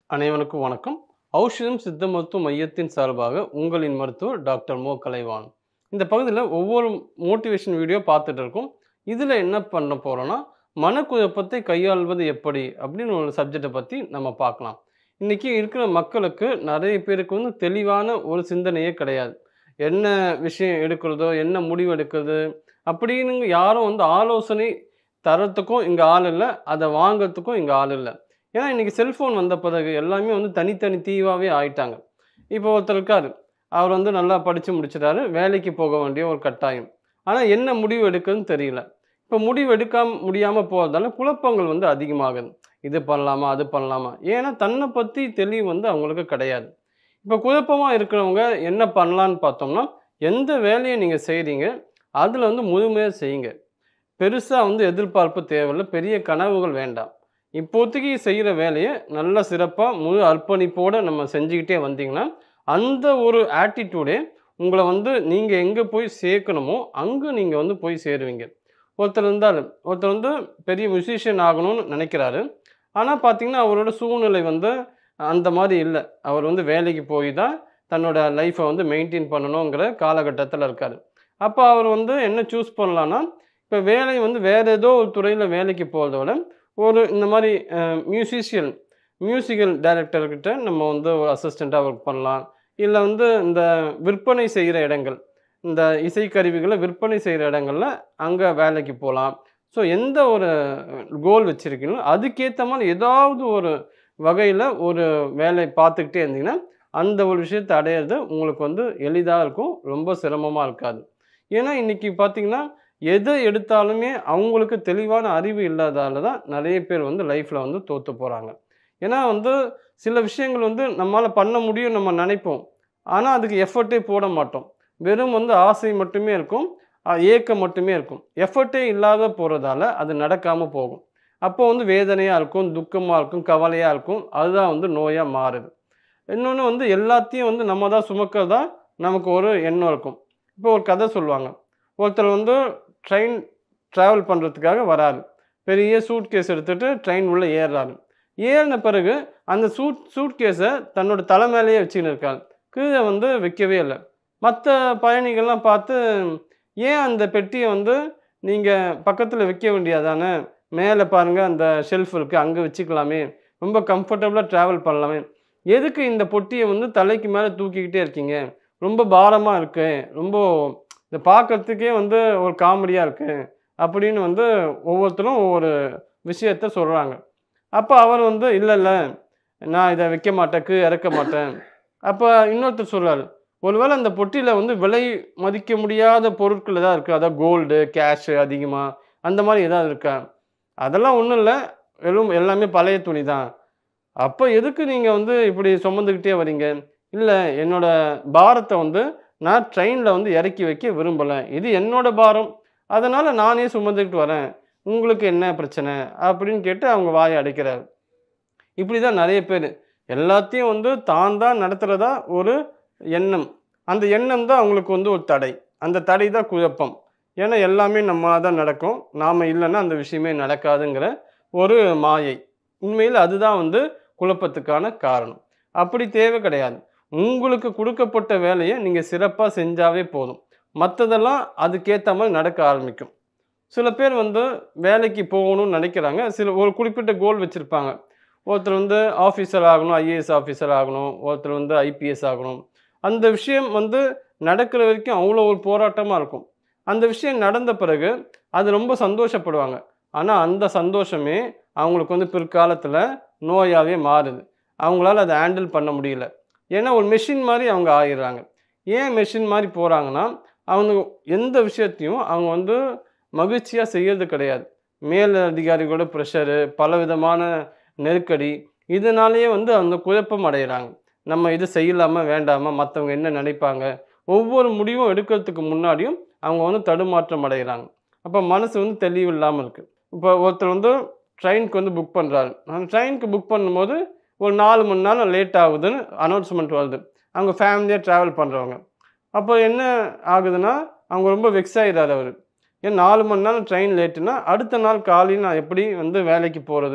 அனைவருக்கும் வணக்கம் ஔஷதம் சித்த மருத்துவ மையத்தின் சார்பாக உங்களின் மருத்துவர் டாக்டர் மோ கலைவான் இந்த பகுதியில் ஒவ்வொரு மோட்டிவேஷன் வீடியோ பார்த்துட்டு இருக்கோம் இதில் என்ன பண்ண போகிறோன்னா மனக்குழப்பத்தை கையாள்வது எப்படி அப்படின்னு ஒரு சப்ஜெக்டை பற்றி நம்ம பார்க்கலாம் இன்றைக்கி இருக்கிற மக்களுக்கு நிறைய பேருக்கு வந்து தெளிவான ஒரு சிந்தனையே கிடையாது என்ன விஷயம் எடுக்கிறதோ என்ன முடிவு எடுக்கிறது அப்படின்னு யாரும் வந்து ஆலோசனை தரத்துக்கும் இங்கே ஆள் இல்லை அதை வாங்கிறதுக்கும் இங்கே ஆள் இல்லை ஏன்னா இன்றைக்கி செல்ஃபோன் வந்த பிறகு எல்லாமே வந்து தனித்தனி தீவாகவே ஆயிட்டாங்க இப்போ ஒருத்தர் இருக்காரு அவர் வந்து நல்லா படித்து முடிச்சிட்டாரு வேலைக்கு போக வேண்டிய ஒரு கட்டாயம் ஆனால் என்ன முடிவு எடுக்குதுன்னு தெரியல இப்போ முடிவு எடுக்காம முடியாமல் போகிறதால குழப்பங்கள் வந்து அதிகமாகுது இது பண்ணலாமா அது பண்ணலாமா ஏன்னா தன்னை பற்றி தெளிவு வந்து அவங்களுக்கு கிடையாது இப்போ குழப்பமாக இருக்கிறவங்க என்ன பண்ணலான்னு பார்த்தோம்னா எந்த வேலையை நீங்கள் செய்கிறீங்க அதில் வந்து முழுமையாக செய்யுங்க பெருசாக வந்து எதிர்பார்ப்பு தேவையில்லை பெரிய கனவுகள் வேண்டாம் இப்போதைக்கு செய்கிற வேலையை நல்ல சிறப்பாக முழு அர்ப்பணிப்போடு நம்ம செஞ்சுக்கிட்டே வந்தீங்கன்னா அந்த ஒரு ஆட்டிடியூடே உங்களை வந்து நீங்கள் எங்கே போய் சேர்க்கணுமோ அங்கே நீங்கள் வந்து போய் சேருவீங்க ஒருத்தர் இருந்தால் ஒருத்தர் வந்து பெரிய மியூசிஷியன் ஆகணும்னு நினைக்கிறாரு ஆனால் பார்த்தீங்கன்னா அவரோட சூழ்நிலை வந்து அந்த மாதிரி இல்லை அவர் வந்து வேலைக்கு போய் தான் தன்னோட லைஃப்பை வந்து மெயின்டைன் பண்ணணுங்கிற காலகட்டத்தில் இருக்கார் அப்போ அவர் வந்து என்ன சூஸ் பண்ணலான்னா இப்போ வேலை வந்து வேறு ஏதோ ஒரு துறையில் வேலைக்கு போகிறத விட ஒரு இந்த மாதிரி மியூசிஷியன் மியூசிக்கல் டைரக்டர்கிட்ட நம்ம வந்து ஒரு அசிஸ்டண்ட்டாக ஒர்க் பண்ணலாம் இல்லை வந்து இந்த விற்பனை செய்கிற இடங்கள் இந்த இசைக்கருவிகளை விற்பனை செய்கிற இடங்களில் அங்கே வேலைக்கு போகலாம் ஸோ எந்த ஒரு கோல் வச்சுருக்கீங்களோ அதுக்கேற்ற மாதிரி ஏதாவது ஒரு வகையில் ஒரு வேலை பார்த்துக்கிட்டே இருந்தீங்கன்னா அந்த ஒரு விஷயத்தை அடையிறது உங்களுக்கு வந்து எளிதாக இருக்கும் ரொம்ப சிரமமாக இருக்காது ஏன்னா இன்றைக்கி பார்த்தீங்கன்னா எதை எடுத்தாலுமே அவங்களுக்கு தெளிவான அறிவு இல்லாதால தான் நிறைய பேர் வந்து லைஃப்பில் வந்து தோற்று போகிறாங்க ஏன்னா வந்து சில விஷயங்கள் வந்து நம்மளால் பண்ண முடியும் நம்ம நினைப்போம் ஆனால் அதுக்கு எஃபர்ட்டே போட மாட்டோம் வெறும் வந்து ஆசை மட்டுமே இருக்கும் ஏக்கம் மட்டுமே இருக்கும் எஃபர்ட்டே இல்லாத போகிறதால அது நடக்காமல் போகும் அப்போ வந்து வேதனையாக இருக்கும் துக்கமாக இருக்கும் கவலையாக இருக்கும் அதுதான் வந்து நோயாக மாறுது இன்னொன்று வந்து எல்லாத்தையும் வந்து நம்ம தான் சுமக்கிறதா நமக்கு ஒரு எண்ணம் இருக்கும் இப்போ ஒரு கதை சொல்லுவாங்க ஒருத்தர் வந்து ட்ரெயின் ட்ராவல் பண்ணுறதுக்காக வராரு பெரிய சூட் கேஸ் எடுத்துகிட்டு ட்ரெயின் உள்ளே ஏறுறாரு ஏறின பிறகு அந்த சூட் சூட் கேஸை தன்னோட தலை மேலேயே வச்சுக்கின்னு இருக்காரு கீழே வந்து வைக்கவே இல்லை மற்ற பயணிகள்லாம் பார்த்து ஏன் அந்த பெட்டியை வந்து நீங்கள் பக்கத்தில் வைக்க வேண்டியதானே மேலே பாருங்கள் அந்த ஷெல்ஃப் இருக்குது அங்கே வச்சுக்கலாமே ரொம்ப கம்ஃபர்டபுளாக ட்ராவல் பண்ணலாமே எதுக்கு இந்த பொட்டியை வந்து தலைக்கு மேலே தூக்கிக்கிட்டே இருக்கீங்க ரொம்ப பாரமாக இருக்கு ரொம்ப இதை பார்க்கறதுக்கே வந்து ஒரு காமெடியாக இருக்குது அப்படின்னு வந்து ஒவ்வொருத்தரும் ஒவ்வொரு விஷயத்த சொல்கிறாங்க அப்போ அவர் வந்து இல்லை இல்லை நான் இதை வைக்க மாட்டேக்கு இறக்க மாட்டேன் அப்போ இன்னொருத்தர் சொல்கிறார் ஒருவேளை அந்த பொட்டியில் வந்து விலை மதிக்க முடியாத பொருட்கள் எதாவது இருக்குது அதாவது கோல்டு கேஷு அதிகமாக அந்த மாதிரி எதாவது இருக்கா அதெல்லாம் ஒன்றும் இல்லை வெறும் எல்லாமே பழைய துணி தான் அப்போ எதுக்கு நீங்கள் வந்து இப்படி சுமந்துக்கிட்டே வரீங்க இல்லை என்னோட பாரத்தை வந்து நான் ட்ரெயினில் வந்து இறக்கி வைக்க விரும்பலை இது என்னோட பாரம் அதனால் நானே சுமந்துக்கிட்டு வரேன் உங்களுக்கு என்ன பிரச்சனை அப்படின்னு கேட்டு அவங்க வாயை அடைக்கிறார் இப்படி தான் நிறைய பேர் எல்லாத்தையும் வந்து தான் தான் நடத்துகிறதா ஒரு எண்ணம் அந்த எண்ணம் தான் அவங்களுக்கு வந்து ஒரு தடை அந்த தடை தான் குழப்பம் ஏன்னா எல்லாமே நம்மளாக தான் நடக்கும் நாம் இல்லைன்னா அந்த விஷயமே நடக்காதுங்கிற ஒரு மாயை உண்மையில் அதுதான் வந்து குழப்பத்துக்கான காரணம் அப்படி தேவை கிடையாது உங்களுக்கு கொடுக்கப்பட்ட வேலையை நீங்கள் சிறப்பாக செஞ்சாவே போதும் மற்றதெல்லாம் அதுக்கேற்ற மாதிரி நடக்க ஆரம்பிக்கும் சில பேர் வந்து வேலைக்கு போகணும்னு நினைக்கிறாங்க சில ஒரு குறிப்பிட்ட கோல் வச்சுருப்பாங்க ஒருத்தர் வந்து ஆஃபீஸர் ஆகணும் ஐஏஎஸ் ஆஃபீஸர் ஆகணும் ஒருத்தர் வந்து ஐபிஎஸ் ஆகணும் அந்த விஷயம் வந்து நடக்கிற வரைக்கும் அவ்வளோ ஒரு போராட்டமாக இருக்கும் அந்த விஷயம் நடந்த பிறகு அது ரொம்ப சந்தோஷப்படுவாங்க ஆனால் அந்த சந்தோஷமே அவங்களுக்கு வந்து பிற்காலத்தில் நோயாகவே மாறுது அவங்களால அதை ஹேண்டில் பண்ண முடியல ஏன்னா ஒரு மெஷின் மாதிரி அவங்க ஆயிடுறாங்க ஏன் மெஷின் மாதிரி போகிறாங்கன்னா அவங்க எந்த விஷயத்தையும் அவங்க வந்து மகிழ்ச்சியாக செய்யறது கிடையாது மேல் அதிகாரிகளோட ப்ரெஷரு பலவிதமான நெருக்கடி இதனாலேயே வந்து அந்த குழப்பம் அடைகிறாங்க நம்ம இது செய்யலாமா வேண்டாமா மற்றவங்க என்ன நினைப்பாங்க ஒவ்வொரு முடிவும் எடுக்கிறதுக்கு முன்னாடியும் அவங்க வந்து தடுமாற்றம் அடைகிறாங்க அப்போ மனசு வந்து தெளிவு இல்லாமல் இருக்குது இப்போ ஒருத்தர் வந்து ட்ரெயினுக்கு வந்து புக் பண்ணுறாரு அந்த ட்ரெயினுக்கு புக் பண்ணும்போது ஒரு நாலு மணி நேரம் லேட் ஆகுதுன்னு அனௌன்ஸ்மெண்ட் வருது அவங்க ஃபேமிலியாக ட்ராவல் பண்ணுறவங்க அப்போ என்ன ஆகுதுன்னா அவங்க ரொம்ப வெக்ஸ் ஆகிடாரு அவர் ஏன் நாலு மணி நேரம் ட்ரெயின் லேட்டுனா அடுத்த நாள் காலையில் நான் எப்படி வந்து வேலைக்கு போகிறது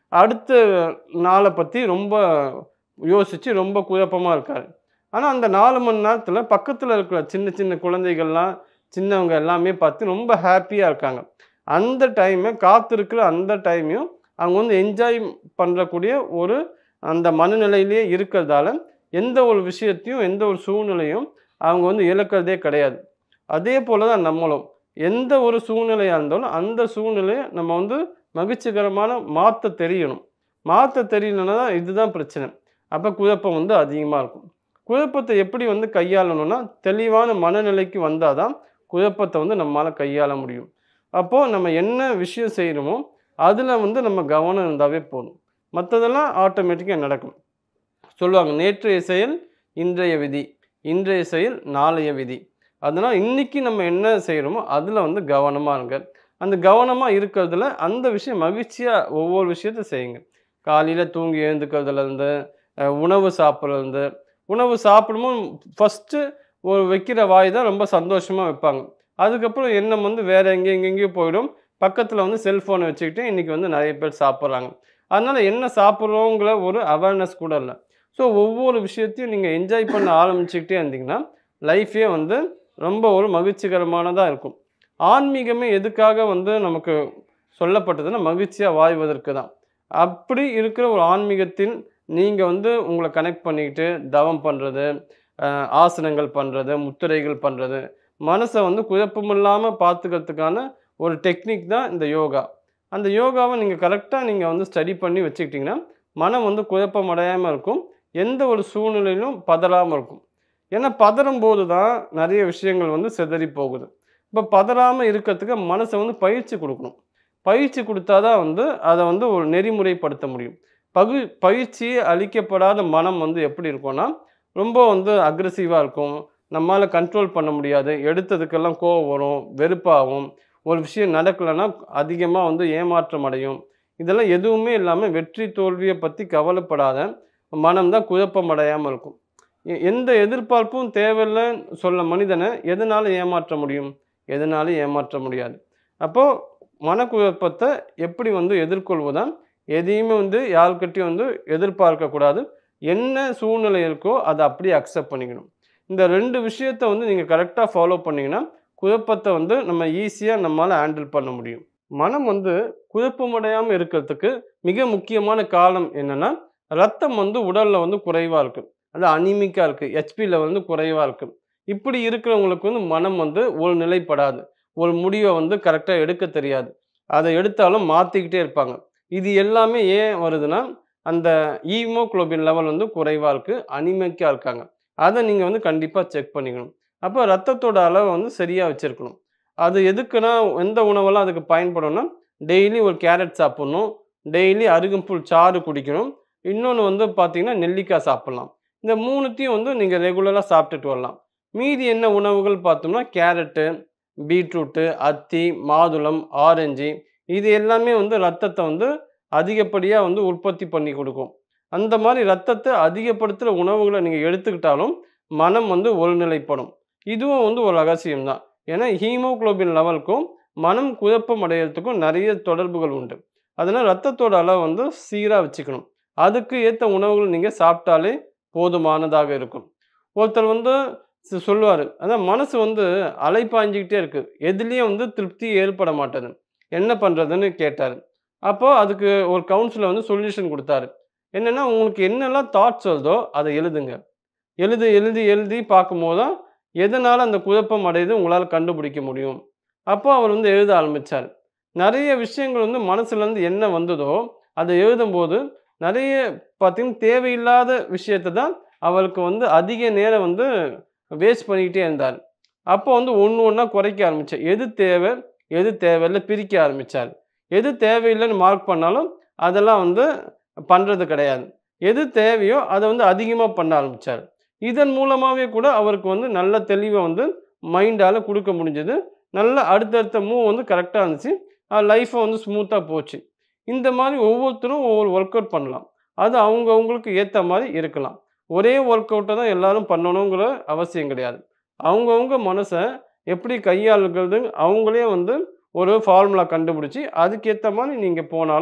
அடுத்த நாளை பற்றி ரொம்ப யோசித்து ரொம்ப குழப்பமாக இருக்கார் ஆனால் அந்த நாலு மணி நேரத்தில் பக்கத்தில் இருக்கிற சின்ன சின்ன குழந்தைகள்லாம் சின்னவங்க எல்லாமே பார்த்து ரொம்ப ஹாப்பியாக இருக்காங்க அந்த டைமை காத்திருக்கிற அந்த டைமையும் அவங்க வந்து என்ஜாய் பண்ணுறக்கூடிய ஒரு அந்த மனநிலையிலேயே இருக்கிறதால எந்த ஒரு விஷயத்தையும் எந்த ஒரு சூழ்நிலையும் அவங்க வந்து இழக்கிறதே கிடையாது அதே போல் தான் நம்மளும் எந்த ஒரு சூழ்நிலையாக இருந்தாலும் அந்த சூழ்நிலையை நம்ம வந்து மகிழ்ச்சிகரமான மாற்ற தெரியணும் மாற்ற தெரியலன்னா தான் இதுதான் பிரச்சனை அப்போ குழப்பம் வந்து அதிகமாக இருக்கும் குழப்பத்தை எப்படி வந்து கையாளணும்னா தெளிவான மனநிலைக்கு வந்தால் தான் குழப்பத்தை வந்து நம்மளால் கையாள முடியும் அப்போது நம்ம என்ன விஷயம் செய்கிறோமோ அதில் வந்து நம்ம கவனம் இருந்தாவே போதும் மற்றதெல்லாம் ஆட்டோமேட்டிக்காக நடக்கும் சொல்லுவாங்க நேற்றைய செயல் இன்றைய விதி இன்றைய செயல் நாளைய விதி அதனால் இன்றைக்கி நம்ம என்ன செய்கிறோமோ அதில் வந்து கவனமாக இருங்க அந்த கவனமாக இருக்கிறதுல அந்த விஷயம் மகிழ்ச்சியாக ஒவ்வொரு விஷயத்த செய்யுங்க காலையில் தூங்கி எழுந்துக்கிறதுலேருந்து அஹ், உணவு சாப்பிட்றதுலேருந்து உணவு சாப்பிடும்போது ஃபஸ்ட்டு ஒரு வைக்கிற வாய் தான் ரொம்ப சந்தோஷமாக வைப்பாங்க அதுக்கப்புறம் எண்ணம் வந்து வேறு எங்கே எங்கெங்கேயோ போயிடும் பக்கத்தில் வந்து செல்ஃபோனை வச்சுக்கிட்டு இன்றைக்கி வந்து நிறைய பேர் சாப்பிட்றாங்க அதனால் என்ன சாப்பிட்றோங்கிற ஒரு அவேர்னஸ் கூட இல்லை ஸோ ஒவ்வொரு விஷயத்தையும் நீங்கள் என்ஜாய் பண்ண ஆரம்பிச்சுக்கிட்டே இருந்தீங்கன்னா லைஃபே வந்து ரொம்ப ஒரு மகிழ்ச்சிகரமானதாக இருக்கும் ஆன்மீகமே எதுக்காக வந்து நமக்கு சொல்லப்பட்டதுன்னா மகிழ்ச்சியாக வாழ்வதற்கு தான் அப்படி இருக்கிற ஒரு ஆன்மீகத்தில் நீங்கள் வந்து உங்களை கனெக்ட் பண்ணிக்கிட்டு தவம் பண்ணுறது ஆசனங்கள் பண்ணுறது முத்திரைகள் பண்ணுறது மனசை வந்து குழப்பமில்லாமல் பார்த்துக்கிறதுக்கான ஒரு டெக்னிக் தான் இந்த யோகா அந்த யோகாவை நீங்கள் கரெக்டாக நீங்கள் வந்து ஸ்டடி பண்ணி வச்சுக்கிட்டிங்கன்னா மனம் வந்து குழப்பம் அடையாமல் இருக்கும் எந்த ஒரு சூழ்நிலையிலும் பதறாமல் இருக்கும் ஏன்னா பதறும் போது தான் நிறைய விஷயங்கள் வந்து சிதறி போகுது இப்போ பதறாமல் இருக்கிறதுக்கு மனசை வந்து பயிற்சி கொடுக்கணும் பயிற்சி கொடுத்தா தான் வந்து அதை வந்து ஒரு நெறிமுறைப்படுத்த முடியும் பகு பயிற்சி அளிக்கப்படாத மனம் வந்து எப்படி இருக்கும்னா ரொம்ப வந்து அக்ரெசிவாக இருக்கும் நம்மளால் கண்ட்ரோல் பண்ண முடியாது எடுத்ததுக்கெல்லாம் கோவம் வரும் வெறுப்பாகும் ஒரு விஷயம் நடக்கலைன்னா அதிகமாக வந்து ஏமாற்றம் அடையும் இதெல்லாம் எதுவுமே இல்லாமல் வெற்றி தோல்வியை பற்றி கவலைப்படாத மனம் தான் குழப்பம் அடையாமல் இருக்கும் எ- எந்த எதிர்பார்ப்பும் தேவையில்லைன்னு சொல்ல மனிதனை எதனால் ஏமாற்ற முடியும் எதனாலும் ஏமாற்ற முடியாது அப்போது மனக்குழப்பத்தை எப்படி வந்து எதிர்கொள்வதான் எதையுமே வந்து யாருக்கிட்டையும் வந்து எதிர்பார்க்கக்கூடாது என்ன சூழ்நிலை இருக்கோ அதை அப்படியே அக்செப்ட் பண்ணிக்கணும் இந்த ரெண்டு விஷயத்த வந்து நீங்கள் கரெக்டாக ஃபாலோ பண்ணீங்கன்னா குழப்பத்தை வந்து நம்ம ஈஸியாக நம்மளால் ஹேண்டில் பண்ண முடியும் மனம் வந்து குழப்பமடையாமல் இருக்கிறதுக்கு மிக முக்கியமான காலம் என்னென்னா ரத்தம் வந்து உடலில் வந்து குறைவாக இருக்குது அது அனிமிக்காக இருக்குது ஹெச்பி லெவல் வந்து குறைவாக இருக்குது இப்படி இருக்கிறவங்களுக்கு வந்து மனம் வந்து ஒரு நிலைப்படாது ஒரு முடிவை வந்து கரெக்டாக எடுக்க தெரியாது அதை எடுத்தாலும் மாற்றிக்கிட்டே இருப்பாங்க இது எல்லாமே ஏன் வருதுன்னா அந்த ஈமோக்ளோபின் லெவல் வந்து குறைவாக இருக்குது அனிமிக்காக இருக்காங்க அதை நீங்கள் வந்து கண்டிப்பாக செக் பண்ணிக்கணும் அப்போ ரத்தத்தோட அளவை வந்து சரியாக வச்சுருக்கணும் அது எதுக்குன்னா எந்த உணவெல்லாம் அதுக்கு பயன்படும்னா டெய்லி ஒரு கேரட் சாப்பிட்ணும் டெய்லி அருகம்புல் சாறு குடிக்கணும் இன்னொன்று வந்து பார்த்தீங்கன்னா நெல்லிக்காய் சாப்பிட்லாம் இந்த மூணுத்தையும் வந்து நீங்கள் ரெகுலராக சாப்பிட்டுட்டு வரலாம் மீதி என்ன உணவுகள் பார்த்தோம்னா கேரட்டு பீட்ரூட்டு அத்தி மாதுளம் ஆரஞ்சு இது எல்லாமே வந்து ரத்தத்தை வந்து அதிகப்படியாக வந்து உற்பத்தி பண்ணி கொடுக்கும் அந்த மாதிரி ரத்தத்தை அதிகப்படுத்துகிற உணவுகளை நீங்கள் எடுத்துக்கிட்டாலும் மனம் வந்து ஒருநிலைப்படும் இதுவும் வந்து ஒரு ரகசியம் தான் ஏன்னா ஹீமோகுளோபின் லெவலுக்கும் மனம் குழப்பம் அடையிறதுக்கும் நிறைய தொடர்புகள் உண்டு அதனால் ரத்தத்தோட அளவை வந்து சீராக வச்சுக்கணும் அதுக்கு ஏற்ற உணவுகள் நீங்கள் சாப்பிட்டாலே போதுமானதாக இருக்கும் ஒருத்தர் வந்து சொல்லுவார் அதான் மனசு வந்து அலைப்பாய்ஞ்சிக்கிட்டே இருக்குது எதுலேயும் வந்து திருப்தி ஏற்பட மாட்டேது என்ன பண்ணுறதுன்னு கேட்டார் அப்போ அதுக்கு ஒரு கவுன்சிலர் வந்து சொல்யூஷன் கொடுத்தாரு என்னென்னா உங்களுக்கு என்னெல்லாம் தாட்ஸ் வருதோ அதை எழுதுங்க எழுதி எழுதி எழுதி பார்க்கும்போது தான் எதனால் அந்த குழப்பம் அடையுது உங்களால் கண்டுபிடிக்க முடியும் அப்போ அவர் வந்து எழுத ஆரம்பித்தார் நிறைய விஷயங்கள் வந்து மனசுலேருந்து என்ன வந்ததோ அதை எழுதும்போது நிறைய பார்த்தீங்கன்னா தேவையில்லாத விஷயத்தை தான் அவருக்கு வந்து அதிக நேரம் வந்து வேஸ்ட் பண்ணிக்கிட்டே இருந்தார் அப்போ வந்து ஒன்று ஒன்றா குறைக்க ஆரம்பித்தார் எது தேவை எது தேவையில்லை பிரிக்க ஆரம்பித்தார் எது தேவையில்லைன்னு மார்க் பண்ணாலும் அதெல்லாம் வந்து பண்ணுறது கிடையாது எது தேவையோ அதை வந்து அதிகமாக பண்ண ஆரம்பித்தார் இதன் மூலமாகவே கூட அவருக்கு வந்து நல்ல தெளிவை வந்து மைண்டால் கொடுக்க முடிஞ்சது நல்ல அடுத்தடுத்த மூவ் வந்து கரெக்டாக இருந்துச்சு லைஃப்பை வந்து ஸ்மூத்தாக போச்சு இந்த மாதிரி ஒவ்வொருத்தரும் ஒவ்வொரு ஒர்க் அவுட் பண்ணலாம் அது அவங்க அவங்களுக்கு ஏற்ற மாதிரி இருக்கலாம் ஒரே ஒர்க் அவுட்டை தான் எல்லாரும் பண்ணணுங்கிற அவசியம் கிடையாது அவங்கவுங்க மனசை எப்படி கையாளுகிறது அவங்களே வந்து ஒரு ஃபார்முலா கண்டுபிடிச்சி அதுக்கேற்ற மாதிரி நீங்கள் போனாலும்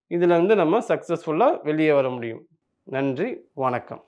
இதில் வந்து நம்ம சக்ஸஸ்ஃபுல்லாக வெளியே வர முடியும் நன்றி வணக்கம்